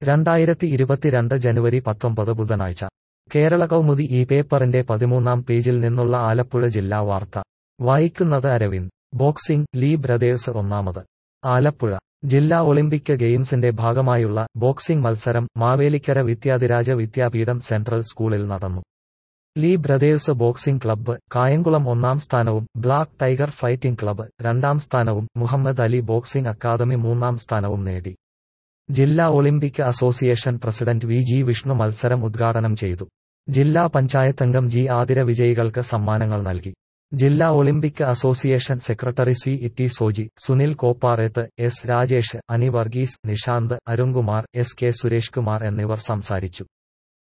രണ്ടായിരത്തി ഇരുപത്തിരണ്ട് ജനുവരി പത്തൊമ്പത് ബുധനാഴ്ച കേരള കൗമുദി ഈ പേപ്പറിന്റെ പതിമൂന്നാം പേജിൽ നിന്നുള്ള ആലപ്പുഴ ജില്ലാ വാർത്ത വായിക്കുന്നത് അരവിന്ദ് ബോക്സിംഗ് ലീ ബ്രദേഴ്സ് ഒന്നാമത് ആലപ്പുഴ ജില്ലാ ഒളിമ്പിക് ഗെയിംസിന്റെ ഭാഗമായുള്ള ബോക്സിംഗ് മത്സരം മാവേലിക്കര വിദ്യാധിരാജ വിദ്യാപീഠം സെൻട്രൽ സ്കൂളിൽ നടന്നു Lee Brothers boxing club Kayamkulam ഒന്നാം സ്ഥാനവും ബ്ലാക്ക് ടൈഗർ ഫൈറ്റിംഗ് ക്ലബ്ബ് രണ്ടാം സ്ഥാനവും മുഹമ്മദ് അലി ബോക്സിംഗ് അക്കാദമി മൂന്നാം സ്ഥാനവും നേടി ജില്ലാ Olympic association president V G Vishnu മത്സരം ഉദ്ഘാടനം ചെയ്തു ജില്ലാ പഞ്ചായത്തംഗം ജി ആതിര വിജയികൾക്ക് സമ്മാനങ്ങൾ നൽകി ജില്ലാ ഒളിമ്പിക് അസോസിയേഷൻ സെക്രട്ടറി സി ഇറ്റി Soji Sunil Koppareth S Rajesh Ani Varghese Nishanth Arunkumar S K Suresh Kumar എന്നിവർ സംസാരിച്ചു